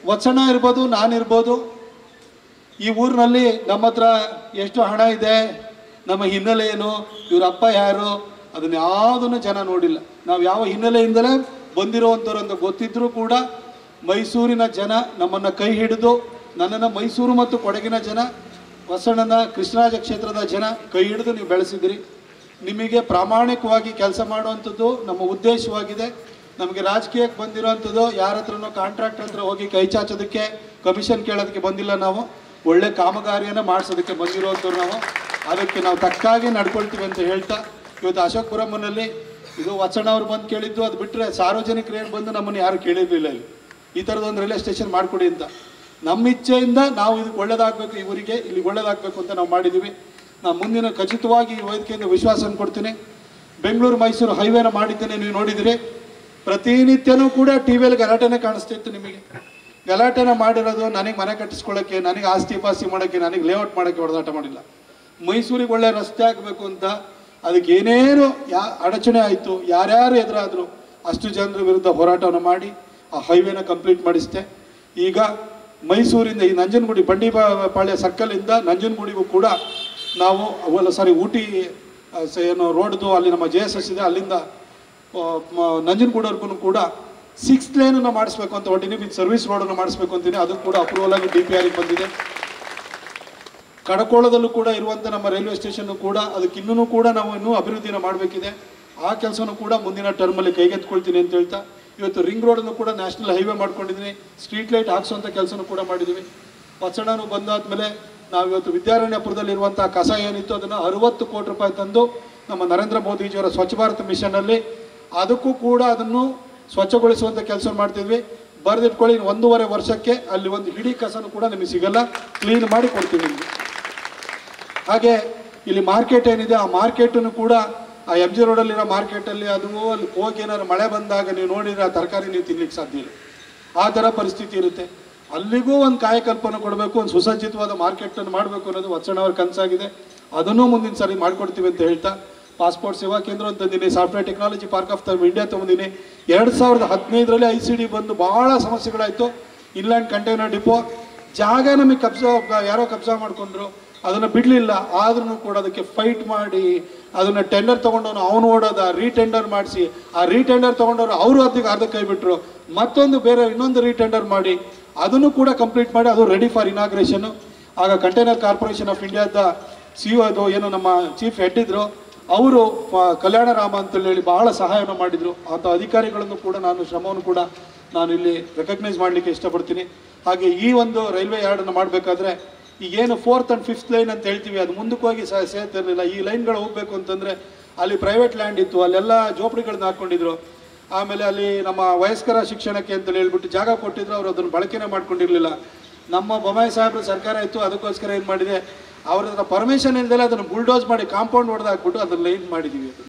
ವತ್ಸಣ ಇರ್ಬೋದು ನಾನಿರ್ಬೋದು ಈ ಊರಿನಲ್ಲಿ ನಮ್ಮ ಹತ್ರ ಎಷ್ಟು ಹಣ ಇದೆ ನಮ್ಮ ಹಿನ್ನೆಲೆ ಏನು ಇವ್ರ ಅಪ್ಪ ಯಾರು ಅದನ್ನ ಯಾವುದನ್ನು ಜನ ನೋಡಿಲ್ಲ ನಾವು ಯಾವ ಹಿನ್ನೆಲೆಯಿಂದಲೇ ಬಂದಿರುವಂಥವ್ರು ಅಂತ ಗೊತ್ತಿದ್ರೂ ಕೂಡ ಮೈಸೂರಿನ ಜನ ನಮ್ಮನ್ನು ಕೈ ಹಿಡಿದು ನನ್ನನ್ನು ಮೈಸೂರು ಮತ್ತು ಕೊಡಗಿನ ಜನ ಹೊಸಣ್ಣನ ಕೃಷ್ಣರಾಜ ಕ್ಷೇತ್ರದ ಜನ ಕೈ ಹಿಡಿದು ನೀವು ಬೆಳೆಸಿದಿರಿ ನಿಮಗೆ ಪ್ರಾಮಾಣಿಕವಾಗಿ ಕೆಲಸ ಮಾಡುವಂಥದ್ದು ನಮ್ಮ ಉದ್ದೇಶವಾಗಿದೆ ನಮಗೆ ರಾಜಕೀಯಕ್ಕೆ ಬಂದಿರೋವಂಥದ್ದು ಯಾರ ಹತ್ರನೋ ಕಾಂಟ್ರಾಕ್ಟರ್ ಹತ್ರ ಹೋಗಿ ಕೈ ಚಾಚೋದಕ್ಕೆ ಕಮಿಷನ್ ಕೇಳೋದಕ್ಕೆ ಬಂದಿಲ್ಲ ನಾವು ಒಳ್ಳೆ ಕಾಮಗಾರಿಯನ್ನು ಮಾಡಿಸೋದಕ್ಕೆ ಬಂದಿರುವಂಥವ್ರು ನಾವು ಅದಕ್ಕೆ ನಾವು ತಕ್ಕಾಗಿ ನಡ್ಕೊಳ್ತೀವಿ ಅಂತ ಹೇಳ್ತಾ ಇವತ್ತು ಅಶೋಕಪುರಮ್ಮನಲ್ಲಿ ಇದು ವಚನ ಅವ್ರು ಬಂದು ಕೇಳಿದ್ದು ಅದು ಬಿಟ್ಟರೆ ಸಾರ್ವಜನಿಕರು ಏನು ಬಂದು ನಮ್ಮನ್ನು ಯಾರು ಕೇಳಿರಲಿಲ್ಲ ಇಲ್ಲಿ ಈ ಥರದೊಂದು ರೈಲ್ವೆ ಸ್ಟೇಷನ್ ಮಾಡಿಕೊಡಿ ಅಂತ ನಮ್ಮ ಇಚ್ಛೆಯಿಂದ ನಾವು ಇದಕ್ಕೆ ಒಳ್ಳೇದಾಗಬೇಕು ಈ ಊರಿಗೆ ಇಲ್ಲಿ ಒಳ್ಳೇದಾಗಬೇಕು ಅಂತ ನಾವು ಮಾಡಿದ್ದೀವಿ ನಾನು ಮುಂದಿನ ಖಚಿತವಾಗಿ ಈ ವೇದಿಕೆಯಿಂದ ವಿಶ್ವಾಸ ಕೊಡ್ತೀನಿ ಬೆಂಗಳೂರು ಮೈಸೂರು ಹೈವೇನ ಮಾಡಿದ್ದೇನೆ ನೀವು ನೋಡಿದಿರಿ ಪ್ರತಿನಿತ್ಯನೂ ಕೂಡ ಟಿ ವಿಯಲ್ಲಿ ಗಲಾಟೆನೇ ಕಾಣಿಸ್ತಿತ್ತು ನಿಮಗೆ ಗಲಾಟೆನ ಮಾಡಿರೋದು ನನಗೆ ಮನೆ ಕಟ್ಟಿಸ್ಕೊಳ್ಳೋಕ್ಕೆ ನನಗೆ ಆಸ್ತಿ ಪಾಸ್ತಿ ಮಾಡೋಕ್ಕೆ ನನಗೆ ಲೇಔಟ್ ಮಾಡೋಕ್ಕೆ ಹೊಡೆದಾಟ ಮಾಡಿಲ್ಲ ಮೈಸೂರಿಗೆ ಒಳ್ಳೆ ರಸ್ತೆ ಆಗಬೇಕು ಅಂತ ಅದಕ್ಕೆ ಏನೇನು ಯಾ ಅಡಚಣೆ ಆಯಿತು ಯಾರ್ಯಾರು ಎದುರಾದರು ಅಷ್ಟು ಜನರ ವಿರುದ್ಧ ಹೋರಾಟವನ್ನು ಮಾಡಿ ಆ ಹೈವೇನ ಕಂಪ್ಲೀಟ್ ಮಾಡಿಸ್ದೆ ಈಗ ಮೈಸೂರಿಂದ ಈ ನಂಜನಗೂಡಿ ಬಂಡಿಪಾಳ್ಯ ಸರ್ಕಲಿಂದ ನಂಜನಗೂಡಿಗೂ ಕೂಡ ನಾವು ಅವೆಲ್ಲ ಸಾರಿ ಊಟಿ ಆ, ಸ- ಏನು ರೋಡ್ದು ಅಲ್ಲಿ ನಮ್ಮ ಜೆ ಎಸ್ ಎಸ್ ಇದೆ ಅಲ್ಲಿಂದ ಆ, ಮ- ನಂಜನಗೂಡವರೆಗೂ ಕೂಡ ಸಿಕ್ಸ್ ಲೇನನ್ನು ಮಾಡಿಸ್ಬೇಕು ಅಂತ ಹೊಟ್ಟಿನಿ ವಿತ್ ಸರ್ವಿಸ್ ರೋಡನ್ನು ಮಾಡಿಸ್ಬೇಕು ಅಂತೀನಿ ಅದು ಕೂಡ ಅಪ್ರೂವಲ್ ಆಗಿ ಡಿ ಪಿ ಆರಿಗೆ ಬಂದಿದೆ ಕಡಕೋಳದಲ್ಲೂ ಕೂಡ ಇರುವಂಥ ನಮ್ಮ ರೈಲ್ವೆ ಸ್ಟೇಷನ್ ಕೂಡ ಅದಕ್ಕೆ ಇನ್ನೂ ಕೂಡ ನಾವು ಇನ್ನೂ ಅಭಿವೃದ್ಧಿನ ಮಾಡಬೇಕಿದೆ ಆ ಕೆಲಸನೂ ಕೂಡ ಮುಂದಿನ ಟರ್ಮಲ್ಲಿ ಕೈಗೆತ್ಕೊಳ್ತೀನಿ ಅಂತ ಹೇಳ್ತಾ ಇವತ್ತು ರಿಂಗ್ ರೋಡನ್ನು ಕೂಡ ನ್ಯಾಷನಲ್ ಹೈವೇ ಮಾಡ್ಕೊಂಡಿದ್ದೀನಿ ಸ್ಟ್ರೀಟ್ ಲೈಟ್ ಹಾಕ್ಸೋಂಥ ಕೆಲಸನೂ ಕೂಡ ಮಾಡಿದ್ದೀವಿ ಪಚ್ಚಣನು ಬಂದಾದ್ಮೇಲೆ ನಾವು ಇವತ್ತು ವಿದ್ಯಾರಣ್ಯಪುರದಲ್ಲಿರುವಂಥ ಕಸ ಏನಿತ್ತು ಅದನ್ನು ಅರುವತ್ತು ಕೋಟಿ ರೂಪಾಯಿ ತಂದು ನಮ್ಮ ನರೇಂದ್ರ ಮೋದಿಜಿಯವರ ಸ್ವಚ್ಛ ಭಾರತ್ ಮಿಷನ್ನಲ್ಲಿ ಅದಕ್ಕೂ ಕೂಡ ಅದನ್ನು ಸ್ವಚ್ಛಗೊಳಿಸುವಂಥ ಕೆಲಸ ಮಾಡ್ತಿದ್ವಿ ಬರೆದಿಟ್ಕೊಳ್ಳಿ ಇನ್ನು ಒಂದೂವರೆ ವರ್ಷಕ್ಕೆ ಅಲ್ಲಿ ಒಂದು ಇಡೀ ಕಸನೂ ಕೂಡ ನಿಮಗೆ ಸಿಗಲ್ಲ ಕ್ಲೀನ್ ಮಾಡಿ ಕೊಡ್ತೀವಿ ನಿಮಗೆ ಹಾಗೆ ಇಲ್ಲಿ ಮಾರ್ಕೆಟ್ ಏನಿದೆ ಆ ಮಾರ್ಕೆಟನ್ನು ಕೂಡ ಆ ಎಮ್ ಜಿ ರೋಡಲ್ಲಿರೋ ಮಾರ್ಕೆಟಲ್ಲಿ ಅದು ಅಲ್ಲಿ ಹೋಗಿ ಏನಾದ್ರು ಮಳೆ ಬಂದಾಗ ನೀವು ನೋಡಿದ್ರೆ ಆ ತರಕಾರಿ ನೀವು ತಿನ್ಲಿಕ್ಕೆ ಸಾಧ್ಯ ಇಲ್ಲ ಆ ಥರ ಪರಿಸ್ಥಿತಿ ಇರುತ್ತೆ ಅಲ್ಲಿಗೂ ಒಂದು ಕಾಯಕಲ್ಪನೆ ಕೊಡಬೇಕು ಒಂದು ಸುಸಜ್ಜಿತವಾದ ಮಾರ್ಕೆಟನ್ನು ಮಾಡಬೇಕು ಅನ್ನೋದು ವತ್ಸಣ್ಣವ್ರ ಕನಸಾಗಿದೆ ಅದನ್ನೂ ಮುಂದಿನ ಸಾರಿ ಮಾಡ್ಕೊಡ್ತೀವಿ ಅಂತ ಹೇಳ್ತಾ ಪಾಸ್ಪೋರ್ಟ್ ಸೇವಾ ಕೇಂದ್ರ ತಂದಿನಿ software technology park of the India ತೊಗೊಂಡಿನಿ ಎರಡು ಸಾವಿರದ ಹದಿನೈದರಲ್ಲಿ ಐ ಸಿ ಡಿ ಬಂದು ಭಾಳ ಸಮಸ್ಯೆಗಳಾಯಿತು ಇನ್ಲ್ಯಾಂಡ್ ಕಂಟೈನರ್ ಡಿಪೋ ಜಾಗ ನಮಗೆ ಕಬ್ಜಾ ಯಾರೋ ಕಬ್ಜಾ ಮಾಡಿಕೊಂಡ್ರು ಅದನ್ನು ಬಿಡಲಿಲ್ಲ ಆದ್ರೂ ಕೂಡ ಅದಕ್ಕೆ ಫೈಟ್ ಮಾಡಿ ಅದನ್ನು ಟೆಂಡರ್ ತೊಗೊಂಡವನು ಅವನು ಓಡೋದ ರೀಟೆಂಡರ್ ಮಾಡಿಸಿ ಆ ರೀಟೆಂಡರ್ ತೊಗೊಂಡವ್ರು ಅವರು ಅದಕ್ಕೆ ಅರ್ಧ ಕೈ ಬಿಟ್ಟರು ಮತ್ತೊಂದು ಬೇರೆ ಇನ್ನೊಂದು ರೀಟೆಂಡರ್ ಮಾಡಿ ಅದನ್ನು ಕೂಡ ಕಂಪ್ಲೀಟ್ ಮಾಡಿ ಅದು ರೆಡಿ ಫಾರ್ ಇನಾಗ್ರೇಷನು ಆಗ ಕಂಟೈನರ್ ಕಾರ್ಪೊರೇಷನ್ ಆಫ್ ಇಂಡಿಯಾದ ಸಿ ಅದು ಏನು ನಮ್ಮ ಚೀಫ್ ಹೆಡ್ ಇದ್ರು ಅವರು ಕಲ್ಯಾಣ ರಾಮ ಅಂತೇಳಿ ಹೇಳಿ ಬಹಳ ಸಹಾಯವನ್ನು ಮಾಡಿದರು ಅಂಥ ಅಧಿಕಾರಿಗಳನ್ನು ಕೂಡ ನಾನು ಶ್ರಮವನ್ನು ಕೂಡ ನಾನು ಇಲ್ಲಿ ರೆಕಗ್ನೈಸ್ ಮಾಡಲಿಕ್ಕೆ ಇಷ್ಟಪಡ್ತೀನಿ ಹಾಗೆ ಈ ಒಂದು ರೈಲ್ವೆ ಯಾರ್ಡನ್ನು ಮಾಡಬೇಕಾದ್ರೆ ಈಗೇನು ಫೋರ್ತ್ ಆ್ಯಂಡ್ ಫಿಫ್ತ್ ಲೈನ್ ಅಂತ ಹೇಳ್ತೀವಿ ಅದು ಮುಂದಕ್ಕೆ ಹೋಗಿ ಸಹ ಸೇರ್ತಿರ್ಲಿಲ್ಲ ಈ ಲೈನ್ಗಳು ಹೋಗಬೇಕು ಅಂತಂದರೆ ಅಲ್ಲಿ ಪ್ರೈವೇಟ್ ಲ್ಯಾಂಡ್ ಇತ್ತು ಅಲ್ಲೆಲ್ಲ ಜೋಪಡಿಗಳನ್ನ ಹಾಕ್ಕೊಂಡಿದ್ರು ಆಮೇಲೆ ಅಲ್ಲಿ ನಮ್ಮ ವಯಸ್ಕರ ಶಿಕ್ಷಣಕ್ಕೆ ಅಂತೇಳಿ ಹೇಳ್ಬಿಟ್ಟು ಜಾಗ ಕೊಟ್ಟಿದ್ರು ಅವರು ಅದನ್ನು ಬಳಕೆನೇ ಮಾಡ್ಕೊಂಡಿರಲಿಲ್ಲ ನಮ್ಮ ಬೊಮ್ಮಾಯಿ ಸಾಹೇಬ್ರ ಸರ್ಕಾರ ಇತ್ತು ಅದಕ್ಕೋಸ್ಕರ ಏನು ಮಾಡಿದೆ ಅವ್ರ ಹತ್ರ ಪರ್ಮಿಷನ್ ಇಲ್ದಲೆ ಅದನ್ನು ಬುಲ್ಡೋಸ್ ಮಾಡಿ ಕಾಂಪೌಂಡ್ ಹೊಡೆದು ಹಾಕ್ಬಿಟ್ಟು ಅದನ್ನು ಲೈನ್ ಮಾಡಿದ್ದೀವಿ